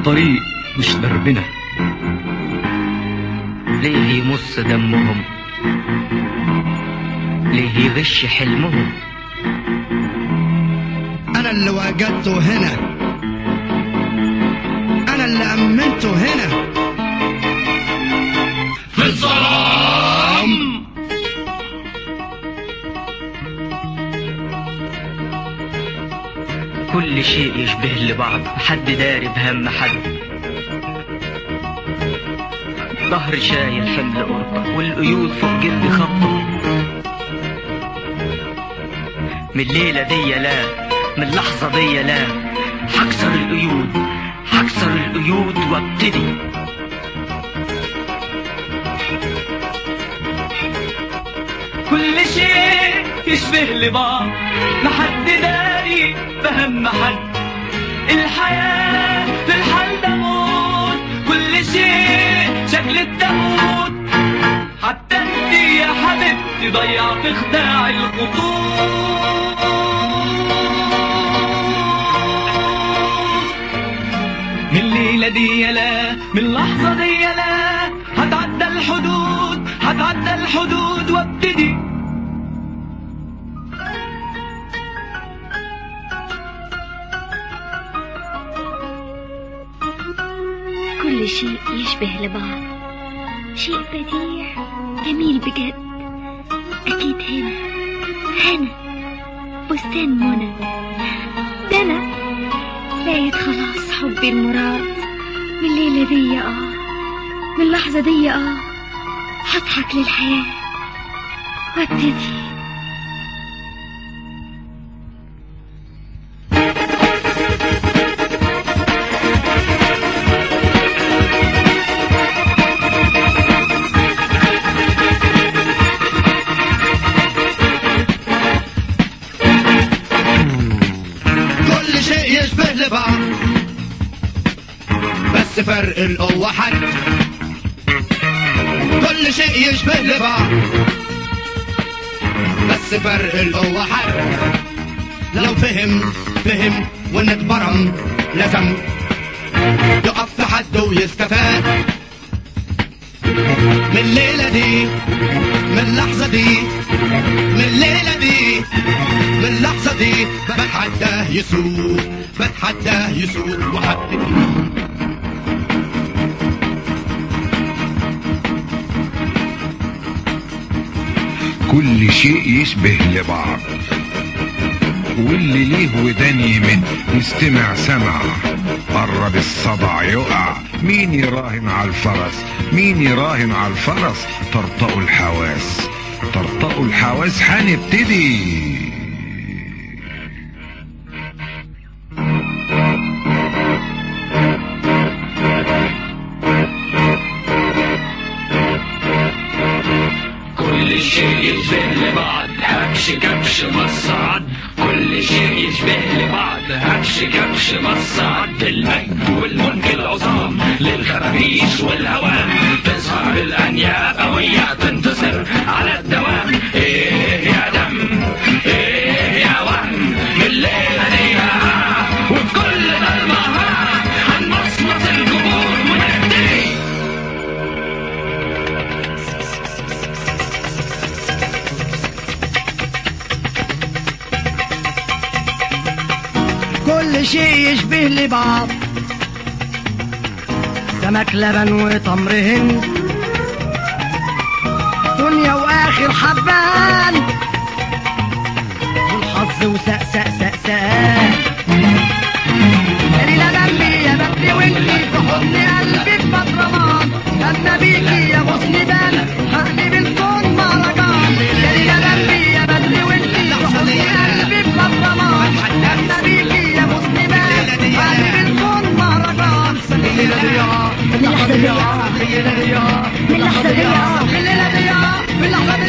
الطريق مش دربنا ليه يمص دمهم ليه يغش حلمهم انا اللي وجدته هنا انا اللي امنته هنا في الظلام كل شيء يشبه لبعض حد داري بهم حد ظهر شايل حمل قرطة والقيود فوق جلدي خطة من الليلة دي لا من اللحظة دي لا هكسر القيود هكسر القيود وابتدي كل شيء يشبه لبعض محد داري بهم حد الحياة في الحال ده موت كل شيء شكل التابوت حتى انت يا حبيبتي ضيع في خداع الخطوط من الليلة دي لا من اللحظة دي لا هتعدى الحدود هتعدى الحدود وابتدي كل شيء يشبه لبعض شيء بديع جميل بجد أكيد هنا هنا بستان منى ده أنا لقيت خلاص حبي المراد من الليلة دي اه من اللحظة دي اه هضحك للحياة وابتدي كل شيء يشبه لبعض بس فرق القوة حد كل شيء يشبه لبعض بس فرق القوة حد لو فهم فهم وانك برم لازم يقف في حد ويستفاد من الليلة دي من اللحظة دي من الليلة دي من اللحظة دي بتحداه يسوق بتحداه يسوق وحبتني كل شيء يشبه لبعض واللي ليه ودان يمد يستمع سمع قرب الصدع يقع مين يراهن على الفرس مين يراهن على الفرس ترطأ الحواس ترطأ الحواس هنبتدي كل شيء يشبه لبعض هبش كبش مصعد كل شيء يشبه لبعض هبش كبش مصعد المجد والملك العظام للخرابيش والهوام تظهر الانياب قوية تنتصر على الدوام ايه يا دم ايه يا وهم من الليلة دي وفي كل ضلمة هنمصمص الجمهور ونبتدي كل شيء يشبه لبعض سمك لبن وتمر هند دنيا واخر حبان والحظ وسق سق سق سق ليلة دمي يا بدري وانتي في حضن قلبي في مطرمان اما بيكي يا غصن بال هقلب الكون مهرجان ليلة دمي يا بدري وانتي في حضن قلبي في مطرمان اما بيكي يا غصن بال هقلب الكون مهرجان الليلة دي اللحظة دي الليلة دي من اللحظة دي الليلة دي اللحظة